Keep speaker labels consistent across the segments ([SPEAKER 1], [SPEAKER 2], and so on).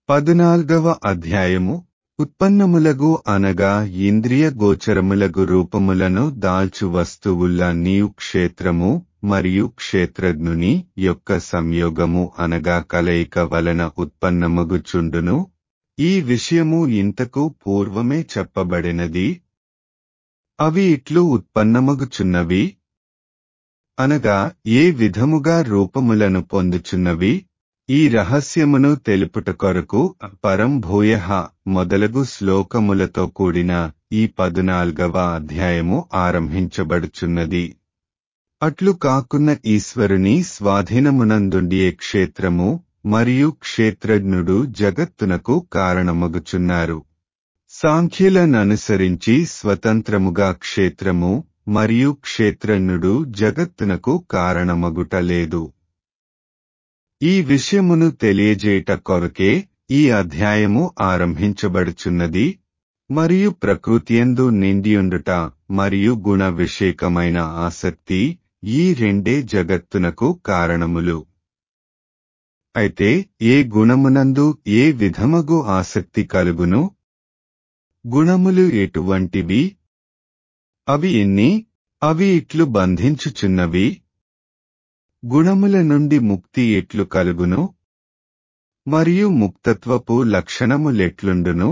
[SPEAKER 1] పదునాల్గవ అధ్యాయము ఉత్పన్నములగు అనగా ఇంద్రియ గోచరములగు రూపములను దాల్చు వస్తువుల నీవు క్షేత్రము మరియు క్షేత్రజ్ఞుని యొక్క సంయోగము అనగా కలయిక వలన ఉత్పన్నమగుచుండును ఈ విషయము ఇంతకు పూర్వమే చెప్పబడినది అవి ఇట్లు ఉత్పన్నమగుచున్నవి అనగా ఏ విధముగా రూపములను పొందుచున్నవి ఈ రహస్యమును తెలుపుట కొరకు పరం భూయ మొదలగు శ్లోకములతో కూడిన ఈ పదునాల్గవ అధ్యాయము ఆరంభించబడుచున్నది అట్లు కాకున్న ఈశ్వరుని స్వాధీనమునందుండియే క్షేత్రము మరియు క్షేత్రజ్ఞుడు జగత్తునకు కారణమగుచున్నారు సాంఖ్యులననుసరించి స్వతంత్రముగా క్షేత్రము మరియు క్షేత్రజ్ఞుడు జగత్తునకు కారణమగుట లేదు ఈ విషయమును తెలియజేయట కొరకే ఈ అధ్యాయము ఆరంభించబడుచున్నది మరియు ప్రకృతియందు నిండియుండుట మరియు గుణ విషేకమైన ఆసక్తి ఈ రెండే జగత్తునకు కారణములు అయితే ఏ గుణమునందు ఏ విధమగు ఆసక్తి కలుగును గుణములు ఎటువంటివి అవి ఎన్ని అవి ఇట్లు బంధించుచున్నవి గుణముల నుండి ముక్తి ఎట్లు కలుగును మరియు ముక్తత్వపు లక్షణములెట్లుండును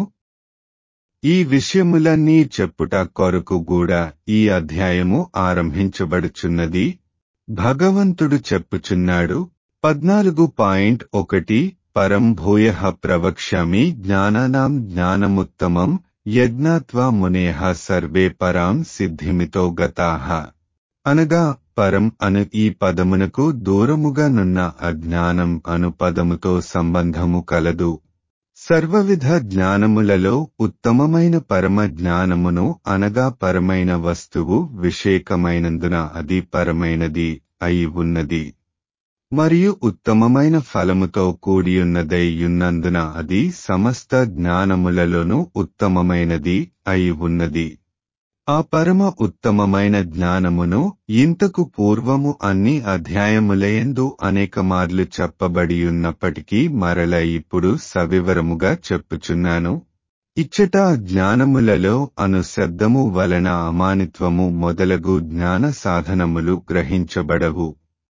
[SPEAKER 1] ఈ విషయములన్నీ చెప్పుట కొరకు కూడా ఈ అధ్యాయము ఆరంభించబడుచున్నది భగవంతుడు చెప్పుచున్నాడు పద్నాలుగు పాయింట్ ఒకటి పరం భూయ ప్రవక్ష్యామి జ్ఞానానాం జ్ఞానముత్తమం యజ్ఞాత్వా మునేహ సర్వే పరాం సిద్ధిమితో గతాహ అనగా పరం అను ఈ పదమునకు దూరముగా నున్న అజ్ఞానం అను పదముతో సంబంధము కలదు సర్వవిధ జ్ఞానములలో ఉత్తమమైన పరమ జ్ఞానమును అనగా పరమైన వస్తువు విషేకమైనందున అది పరమైనది అయి ఉన్నది మరియు ఉత్తమమైన ఫలముతో కూడియున్నదైయున్నందున అది సమస్త జ్ఞానములలోనూ ఉత్తమమైనది అయి ఉన్నది ఆ పరమ ఉత్తమమైన జ్ఞానమును ఇంతకు పూర్వము అన్ని అధ్యాయములయందు అనేక మార్లు చెప్పబడియున్నప్పటికీ మరల ఇప్పుడు సవివరముగా చెప్పుచున్నాను ఇచ్చట జ్ఞానములలో అనుశబ్దము వలన అమానిత్వము మొదలగు జ్ఞాన సాధనములు గ్రహించబడవు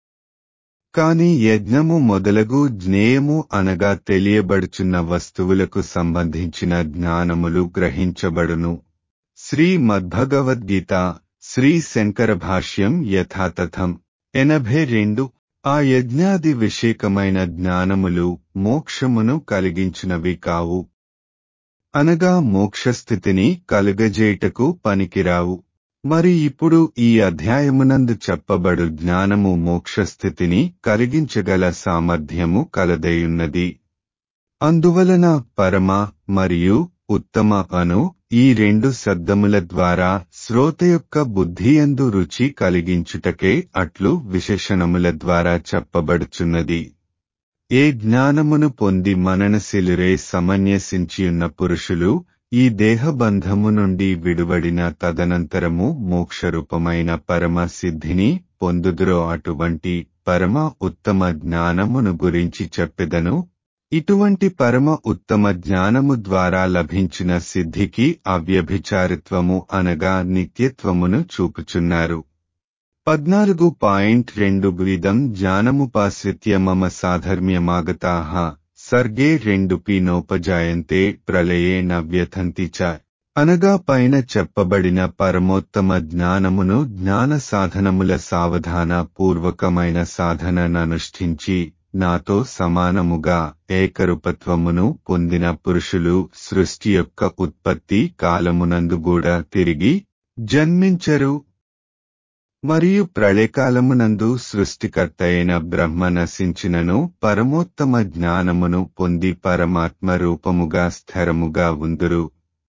[SPEAKER 1] కాని యజ్ఞము మొదలగు జ్ఞేయము అనగా తెలియబడుచున్న వస్తువులకు సంబంధించిన జ్ఞానములు గ్రహించబడును శ్రీ మద్భగవద్గీత శ్రీ శంకర భాష్యం యథాతథం ఎనభై రెండు ఆ యజ్ఞాది విషేకమైన జ్ఞానములు మోక్షమును కలిగించినవి కావు అనగా మోక్షస్థితిని కలుగజేయుటకు పనికిరావు మరి ఇప్పుడు ఈ అధ్యాయమునందు చెప్పబడు జ్ఞానము మోక్షస్థితిని కలిగించగల సామర్థ్యము కలదయున్నది అందువలన పరమ మరియు ఉత్తమ అను ఈ రెండు శబ్దముల ద్వారా శ్రోత యొక్క బుద్ధియందు రుచి కలిగించుటకే అట్లు విశేషణముల ద్వారా చెప్పబడుచున్నది ఏ జ్ఞానమును పొంది మననశిలురే సమన్యసించియున్న పురుషులు ఈ దేహబంధము నుండి విడువడిన తదనంతరము మోక్షరూపమైన పరమ సిద్ధిని పొందుదురో అటువంటి పరమ ఉత్తమ జ్ఞానమును గురించి చెప్పెదను ఇటువంటి పరమ ఉత్తమ జ్ఞానము ద్వారా లభించిన సిద్ధికి అవ్యభిచారిత్వము అనగా నిత్యత్వమును చూపుచున్నారు పద్నాలుగు పాయింట్ రెండు విధం జ్ఞానముపాశ్రిత్య మమ సాధర్మ్యమాగతాహ సర్గే రెండు పీనోపజాయంతే ప్రళయే నవ్యథంతి చ అనగా పైన చెప్పబడిన పరమోత్తమ జ్ఞానమును జ్ఞాన సాధనముల సావధాన పూర్వకమైన సాధనననుష్ఠించి నాతో సమానముగా ఏకరూపత్వమును పొందిన పురుషులు సృష్టి యొక్క ఉత్పత్తి కాలమునందు కూడా తిరిగి జన్మించరు మరియు ప్రళయకాలమునందు సృష్టికర్త అయిన బ్రహ్మ నశించినను పరమోత్తమ జ్ఞానమును పొంది పరమాత్మ రూపముగా స్థిరముగా ఉందురు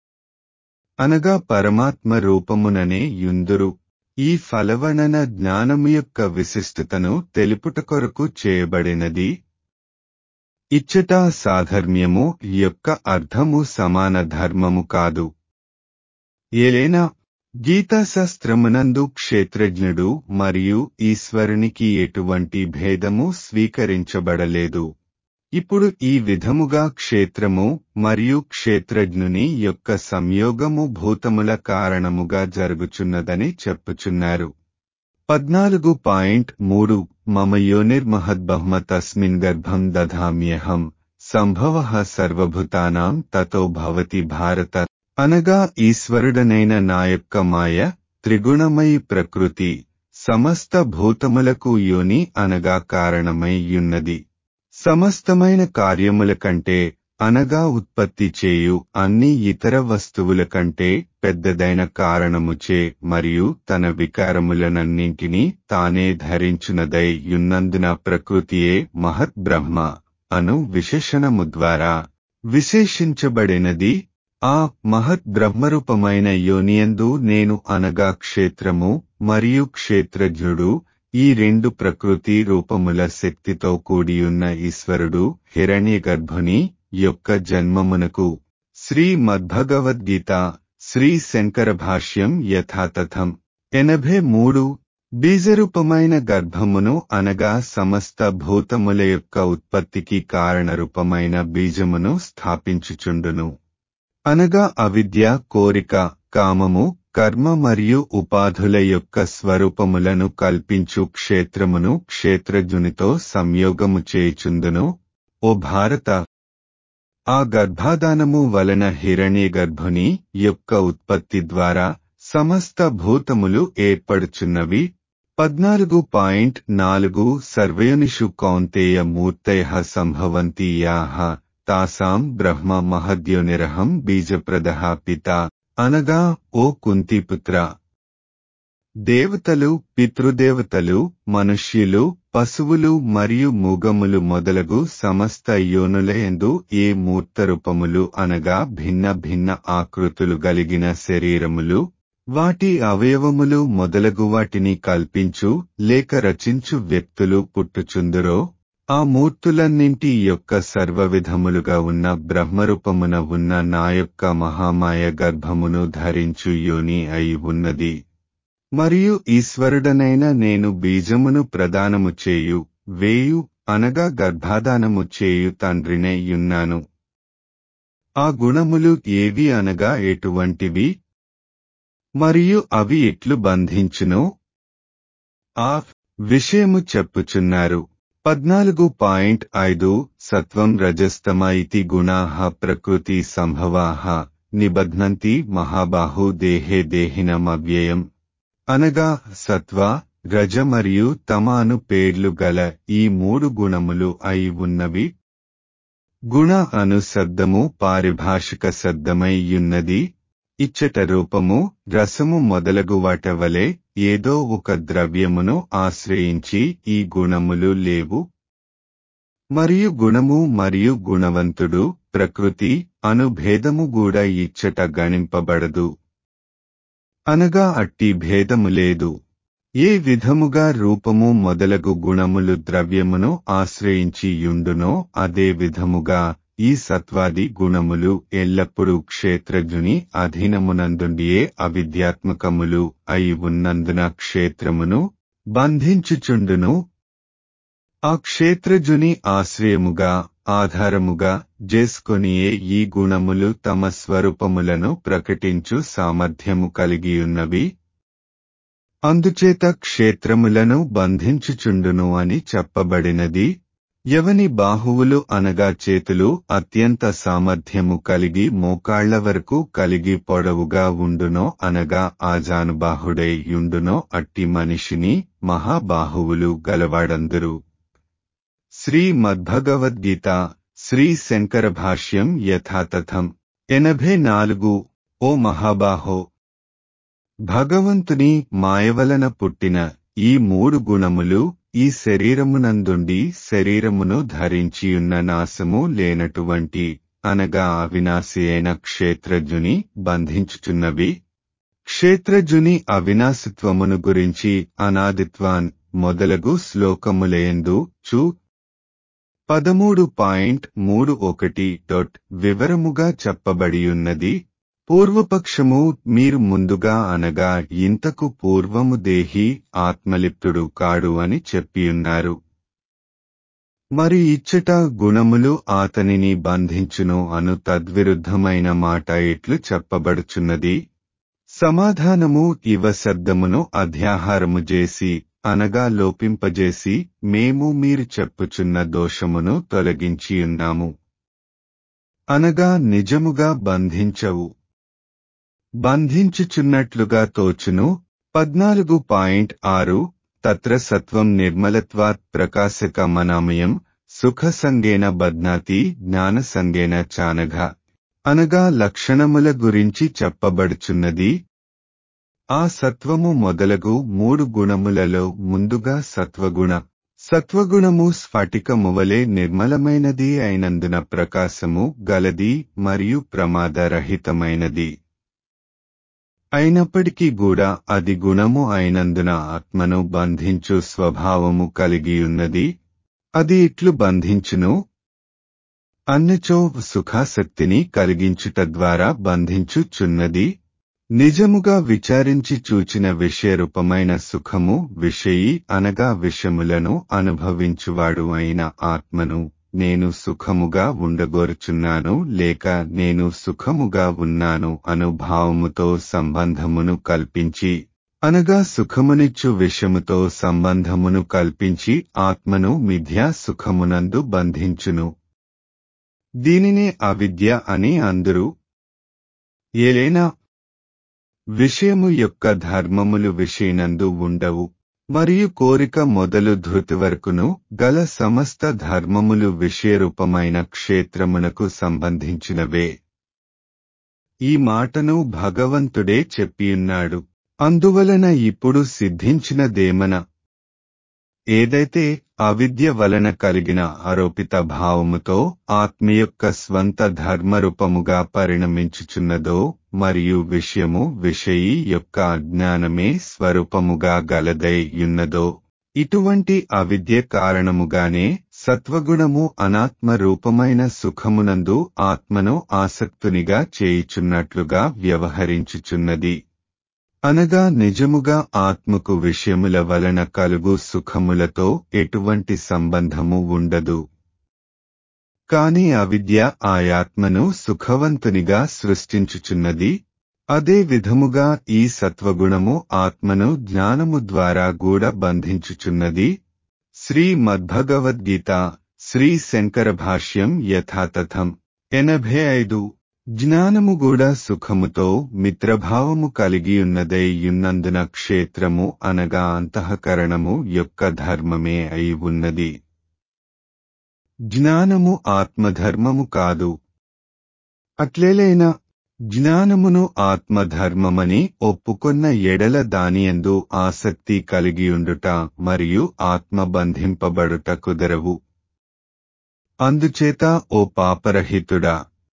[SPEAKER 1] అనగా పరమాత్మ రూపముననే యుందురు ఈ ఫలవణన జ్ఞానము యొక్క విశిష్టతను తెలుపుట కొరకు చేయబడినది ఇచ్చట సాధర్మ్యము యొక్క అర్థము సమాన ధర్మము కాదు ఏలైనా గీతాశాస్త్రమునందు క్షేత్రజ్ఞుడు మరియు ఈశ్వరునికి ఎటువంటి భేదము స్వీకరించబడలేదు ఇప్పుడు ఈ విధముగా క్షేత్రము మరియు క్షేత్రజ్ఞుని యొక్క సంయోగము భూతముల కారణముగా జరుగుచున్నదని చెప్పుచున్నారు పద్నాలుగు పాయింట్ మూడు మమ యోనిర్మహద్బహ్మ తస్మిన్ గర్భం దధామ్యహం సంభవ సర్వభూతానాం తతో భవతి భారత అనగా ఈశ్వరుడనైన నా యొక్క మాయ త్రిగుణమయి ప్రకృతి సమస్త భూతములకు యోని అనగా కారణమై యున్నది సమస్తమైన కార్యముల కంటే అనగా ఉత్పత్తి చేయు అన్ని ఇతర వస్తువుల కంటే పెద్దదైన కారణముచే మరియు తన వికారములనన్నింటినీ తానే ధరించునదై యున్నందున ప్రకృతియే మహత్ బ్రహ్మ అను విశేషణము ద్వారా విశేషించబడినది ఆ మహత్ బ్రహ్మరూపమైన యోనియందు నేను అనగా క్షేత్రము మరియు క్షేత్రజ్ఞుడు ఈ రెండు ప్రకృతి రూపముల శక్తితో కూడియున్న ఈశ్వరుడు హిరణ్యగర్భుని యొక్క జన్మమునకు శ్రీ మద్భగవద్గీత శ్రీ శంకర భాష్యం యథాతథం ఎనభై మూడు బీజరూపమైన గర్భమును అనగా సమస్త భూతముల యొక్క ఉత్పత్తికి కారణరూపమైన బీజమును స్థాపించుచుండును అనగా అవిద్య కోరిక కామము కర్మ మరియు ఉపాధుల యొక్క స్వరూపములను కల్పించు క్షేత్రమును క్షేత్రజునితో సంయోగము చేయుచుందును ఓ భారత ఆ గర్భాధానము వలన హిరణ్య గర్భుని యొక్క ఉత్పత్తి ద్వారా సమస్త భూతములు ఏర్పడుచున్నవి పద్నాలుగు పాయింట్ నాలుగు సర్వయోనిషు కౌంతేయ మూర్తయ సంభవంతి యాహ తాసాం బ్రహ్మ మహద్యోనిరహం బీజప్రద పిత అనగా ఓ కుంతిపుత్ర దేవతలు పితృదేవతలు మనుష్యులు పశువులు మరియు మూగములు మొదలగు సమస్త యోనులయందు ఏ మూర్తరూపములు అనగా భిన్న భిన్న ఆకృతులు గలిగిన శరీరములు వాటి అవయవములు మొదలగు వాటిని కల్పించు లేక రచించు వ్యక్తులు పుట్టుచుందురో ఆ మూర్తులన్నింటి యొక్క సర్వవిధములుగా ఉన్న బ్రహ్మరూపమున ఉన్న నా యొక్క మహామాయ గర్భమును ధరించు యోని అయి ఉన్నది మరియు ఈశ్వరుడనైన నేను బీజమును ప్రదానము చేయు వేయు అనగా గర్భాధానము చేయు తండ్రినే యున్నాను ఆ గుణములు ఏవి అనగా ఎటువంటివి మరియు అవి ఎట్లు బంధించును ఆ విషయము చెప్పుచున్నారు పద్నాలుగు పాయింట్ ఐదు సత్వం రజస్తమ ఇతి గుణాః ప్రకృతి సంభవాః నిబధ్నంతి మహాబాహు దేహే దేహినమవ్యయం అనగా సత్వ రజ మరియు తమాను పేర్లు గల ఈ మూడు గుణములు అయి ఉన్నవి గుణ అను శబ్దము పారిభాషిక శబ్దమై యున్నది ఇచ్చట రూపము రసము మొదలగు వాటవలే ఏదో ఒక ద్రవ్యమును ఆశ్రయించి ఈ గుణములు లేవు మరియు గుణము మరియు గుణవంతుడు ప్రకృతి అను భేదము కూడా ఇచ్చట గణింపబడదు అనగా అట్టి భేదము లేదు ఏ విధముగా రూపము మొదలగు గుణములు ద్రవ్యమును ఆశ్రయించి యుండునో అదే విధముగా ఈ సత్వాది గుణములు ఎల్లప్పుడూ క్షేత్రజుని అధీనమునందుండియే అవిద్యాత్మకములు అయి ఉన్నందున క్షేత్రమును బంధించుచుండును ఆ క్షేత్రజుని ఆశ్రయముగా ఆధారముగా చేసుకొనియే ఈ గుణములు తమ స్వరూపములను ప్రకటించు సామర్థ్యము కలిగియున్నవి అందుచేత క్షేత్రములను బంధించుచుండును అని చెప్పబడినది ఎవని బాహువులు అనగా చేతులు అత్యంత సామర్థ్యము కలిగి మోకాళ్ల వరకు కలిగి పొడవుగా ఉండునో అనగా ఆజానుబాహుడై యుండునో అట్టి మనిషిని మహాబాహువులు గలవాడందురు శ్రీ మద్భగవద్గీత శ్రీ శంకర భాష్యం యథాతథం ఎనభై నాలుగు ఓ మహాబాహో భగవంతుని మాయవలన పుట్టిన ఈ మూడు గుణములు ఈ శరీరమునందుండి శరీరమును ధరించియున్న నాశము లేనటువంటి అనగా అవినాశి అయిన క్షేత్రజుని బంధించుచున్నవి క్షేత్రజుని అవినాశిత్వమును గురించి అనాదిత్వాన్ మొదలగు శ్లోకములయందు చూ పదమూడు పాయింట్ మూడు ఒకటి డొట్ వివరముగా చెప్పబడియున్నది పూర్వపక్షము మీరు ముందుగా అనగా ఇంతకు పూర్వము దేహి ఆత్మలిప్తుడు కాడు అని చెప్పియున్నారు మరి ఇచ్చట గుణములు ఆతనిని బంధించును అను తద్విరుద్ధమైన మాట ఎట్లు చెప్పబడుచున్నది సమాధానము ఇవ శబ్దమును అధ్యాహారము చేసి అనగా లోపింపజేసి మేము మీరు చెప్పుచున్న దోషమును తొలగించియున్నాము అనగా నిజముగా బంధించవు బంధించుచున్నట్లుగా తోచును పద్నాలుగు పాయింట్ ఆరు తత్ర సత్వం నిర్మలత్వాత్ ప్రకాశకమనామయం సుఖ సంగేన బధ్నాతి జ్ఞాన సంగేన చానఘ అనగా లక్షణముల గురించి చెప్పబడుచున్నది ఆ సత్వము మొదలగు మూడు గుణములలో ముందుగా సత్వగుణ సత్వగుణము స్ఫటికమువలే నిర్మలమైనది అయినందున ప్రకాశము గలది మరియు ప్రమాదరహితమైనది అయినప్పటికీ కూడా అది గుణము అయినందున ఆత్మను బంధించు స్వభావము కలిగియున్నది అది ఇట్లు బంధించును అన్నచో సుఖాసక్తిని కలిగించుట ద్వారా బంధించుచున్నది నిజముగా విచారించి చూచిన విషయరూపమైన సుఖము విషయి అనగా విషములను అనుభవించువాడు అయిన ఆత్మను నేను సుఖముగా ఉండగోరుచున్నాను లేక నేను సుఖముగా ఉన్నాను అనుభావముతో సంబంధమును కల్పించి అనగా సుఖమునిచ్చు విషముతో సంబంధమును కల్పించి ఆత్మను మిథ్యా సుఖమునందు బంధించును దీనినే అవిద్య అని అందరు ఏలైనా విషయము యొక్క ధర్మములు విషయనందు ఉండవు మరియు కోరిక మొదలు ధృతి వరకును గల సమస్త ధర్మములు విషయరూపమైన క్షేత్రమునకు సంబంధించినవే ఈ మాటను భగవంతుడే చెప్పియున్నాడు అందువలన ఇప్పుడు సిద్ధించినదేమన ఏదైతే అవిద్య వలన కలిగిన ఆరోపిత భావముతో ఆత్మ యొక్క స్వంత ధర్మరూపముగా పరిణమించుచున్నదో మరియు విషయము విషయి యొక్క అజ్ఞానమే స్వరూపముగా గలదై యున్నదో ఇటువంటి అవిద్య కారణముగానే సత్వగుణము అనాత్మ రూపమైన సుఖమునందు ఆత్మను ఆసక్తునిగా చేయుచున్నట్లుగా వ్యవహరించుచున్నది అనగా నిజముగా ఆత్మకు విషయముల వలన కలుగు సుఖములతో ఎటువంటి సంబంధము ఉండదు కాని అవిద్య ఆయాత్మను సుఖవంతునిగా సృష్టించుచున్నది అదే విధముగా ఈ సత్వగుణము ఆత్మను జ్ఞానము ద్వారా కూడా బంధించుచున్నది శ్రీ మద్భగవద్గీత శ్రీ శంకర భాష్యం యథాతథం ఎనభై ఐదు జ్ఞానము కూడా సుఖముతో మిత్రభావము కలిగియున్నదై యున్నందున క్షేత్రము అనగా అంతఃకరణము యొక్క ధర్మమే అయి ఉన్నది జ్ఞానము ఆత్మధర్మము కాదు అట్లేలైనా జ్ఞానమును ఆత్మధర్మమని ఒప్పుకొన్న ఎడల దానియందు ఆసక్తి కలిగియుండుట మరియు ఆత్మ బంధింపబడుట కుదరవు అందుచేత ఓ పాపరహితుడా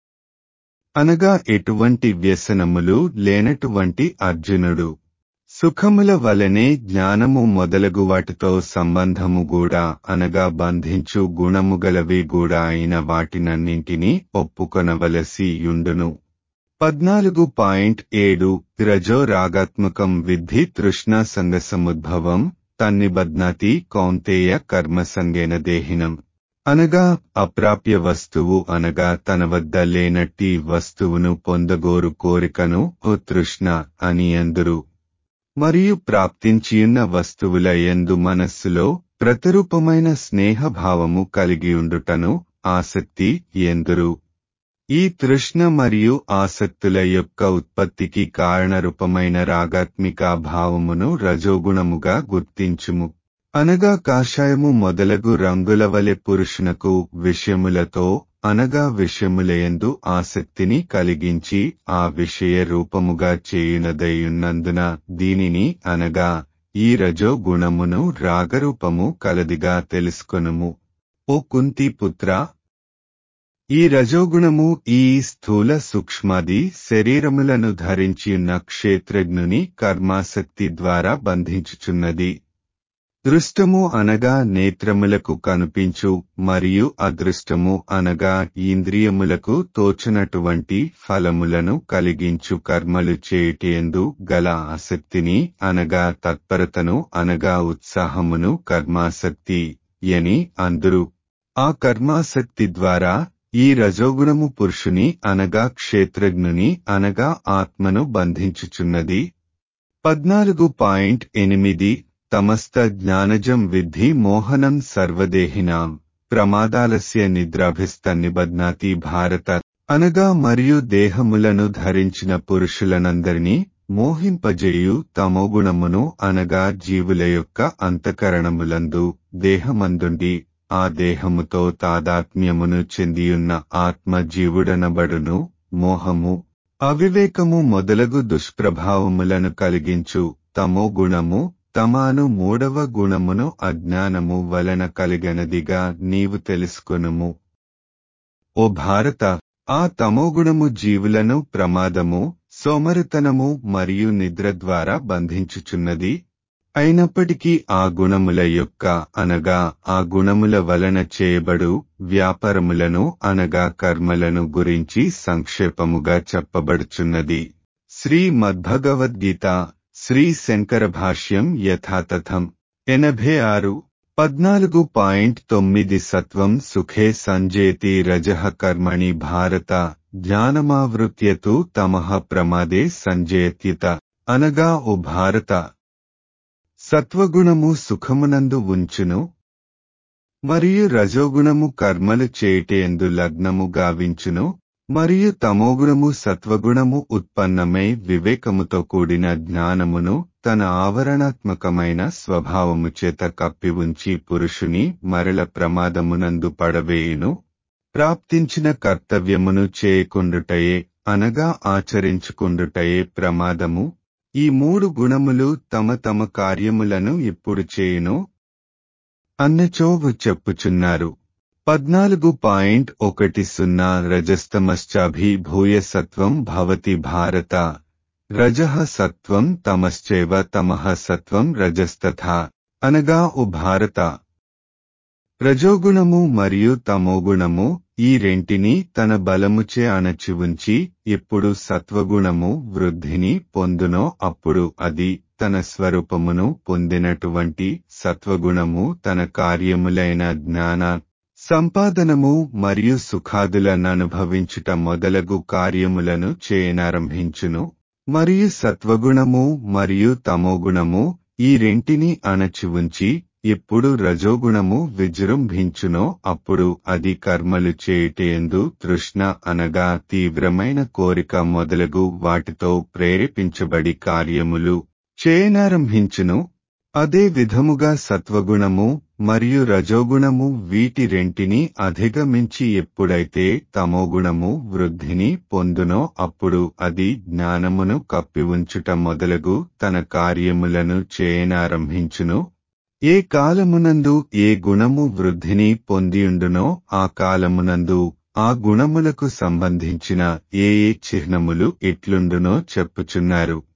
[SPEAKER 1] అనగా ఎటువంటి వ్యసనములు లేనటువంటి అర్జునుడు సుఖముల వలనే జ్ఞానము మొదలగు వాటితో సంబంధము కూడా అనగా బంధించు గుణముగలవి కూడా అయిన వాటినన్నింటినీ ఒప్పుకొనవలసి యుండును పద్నాలుగు పాయింట్ ఏడు రజో రాగాత్మకం విద్ధి తృష్ణ సంగ సముద్భవం తన్నిబధ్నాతి కౌంతేయ కర్మ సంగేన దేహినం అనగా అప్రాప్య వస్తువు అనగా తన వద్ద లేనట్టి వస్తువును పొందగోరు కోరికను ఓ తృష్ణ అని ఎందురు మరియు ప్రాప్తించియున్న వస్తువుల ఎందు మనస్సులో ప్రతిరూపమైన స్నేహభావము కలిగియుండుటను ఆసక్తి ఎందురు ఈ తృష్ణ మరియు ఆసక్తుల యొక్క ఉత్పత్తికి కారణరూపమైన రాగాత్మిక భావమును రజోగుణముగా గుర్తించుము అనగా కాషాయము మొదలగు రంగుల వలె పురుషునకు విషయములతో అనగా విషయములయందు ఆసక్తిని కలిగించి ఆ విషయ రూపముగా చేయునదయున్నందున దీనిని అనగా ఈ రజో గుణమును రాగరూపము కలదిగా తెలుసుకొనుము ఓ కుంతి పుత్ర ఈ రజోగుణము ఈ స్థూల సూక్ష్మాది శరీరములను ధరించియున్న క్షేత్రజ్ఞుని కర్మాసక్తి ద్వారా బంధించుచున్నది దృష్టము అనగా నేత్రములకు కనిపించు మరియు అదృష్టము అనగా ఇంద్రియములకు తోచునటువంటి ఫలములను కలిగించు కర్మలు చేయుటేందు గల ఆసక్తిని అనగా తత్పరతను అనగా ఉత్సాహమును కర్మాసక్తి యని అందురు ఆ కర్మాసక్తి ద్వారా ఈ రజోగుణము పురుషుని అనగా క్షేత్రజ్ఞుని అనగా ఆత్మను బంధించుచున్నది పద్నాలుగు పాయింట్ ఎనిమిది తమస్త జ్ఞానజం విద్ధి మోహనం సర్వదేహినాం ప్రమాదాలస్య నిద్రాభిస్త నిబధ్నాతి భారత అనగా మరియు దేహములను ధరించిన పురుషులనందరినీ మోహింపజేయు తమోగుణమును అనగా జీవుల యొక్క అంతఃకరణములందు దేహమందుండి ఆ దేహముతో తాదాత్మ్యమును చెందియున్న ఆత్మ జీవుడనబడును మోహము అవివేకము మొదలగు దుష్ప్రభావములను కలిగించు తమో గుణము తమాను మూడవ గుణమును అజ్ఞానము వలన కలిగనదిగా నీవు తెలుసుకొనుము ఓ భారత ఆ తమోగుణము జీవులను ప్రమాదము సోమరితనము మరియు నిద్ర ద్వారా బంధించుచున్నది అయినప్పటికీ ఆ గుణముల యొక్క అనగా ఆ గుణముల వలన చేయబడు వ్యాపారములను అనగా కర్మలను గురించి సంక్షేపముగా చెప్పబడుచున్నది శ్రీ మద్భగవద్గీత శ్రీ శంకర భాష్యం యథాతథం ఎనభై ఆరు పద్నాలుగు పాయింట్ తొమ్మిది సత్వం సుఖే సంజేతి రజః కర్మణి భారత జ్ఞానమావృత్యతు తమః ప్రమాదే సంజయత్యుత అనగా ఓ భారత సత్వగుణము సుఖమునందు ఉంచును మరియు రజోగుణము కర్మలు చేయుటయందు లగ్నము గావించును మరియు తమోగుణము సత్వగుణము ఉత్పన్నమై వివేకముతో కూడిన జ్ఞానమును తన ఆవరణాత్మకమైన స్వభావము చేత కప్పి ఉంచి పురుషుని మరల ప్రమాదమునందు పడవేయును ప్రాప్తించిన కర్తవ్యమును చేయకుండుటయే అనగా ఆచరించుకుండుటయే ప్రమాదము ఈ మూడు గుణములు తమ తమ కార్యములను ఇప్పుడు చేయును అన్నచోవు చెప్పుచున్నారు పద్నాలుగు పాయింట్ ఒకటి సున్నా రజస్తమశ్చాభిభూయ సత్వం భవతి భారత రజః సత్వం తమశ్చైవ తమః సత్వం రజస్తథా అనగా ఓ భారత రజోగుణము మరియు తమోగుణము ఈ రెంటిని తన బలముచే అణచి ఉంచి ఎప్పుడు సత్వగుణము వృద్ధిని పొందునో అప్పుడు అది తన స్వరూపమును పొందినటువంటి సత్వగుణము తన కార్యములైన జ్ఞాన సంపాదనము మరియు సుఖాదులననుభవించుట మొదలగు కార్యములను చేయనారంభించును మరియు సత్వగుణము మరియు తమోగుణము ఈ రెంటిని అణచి ఉంచి ఎప్పుడు రజోగుణము విజృంభించునో అప్పుడు అది కర్మలు చేయుటయందు తృష్ణ అనగా తీవ్రమైన కోరిక మొదలగు వాటితో ప్రేరేపించబడి కార్యములు చేయనారంభించును అదే విధముగా సత్వగుణము మరియు రజోగుణము వీటి రెంటిని అధిగమించి ఎప్పుడైతే తమోగుణము వృద్ధిని పొందునో అప్పుడు అది జ్ఞానమును కప్పి ఉంచుట మొదలగు తన కార్యములను చేయనారంభించును ఏ కాలమునందు ఏ గుణము వృద్ధిని పొందియుండునో ఆ కాలమునందు ఆ గుణములకు సంబంధించిన ఏ ఏ చిహ్నములు ఎట్లుండునో చెప్పుచున్నారు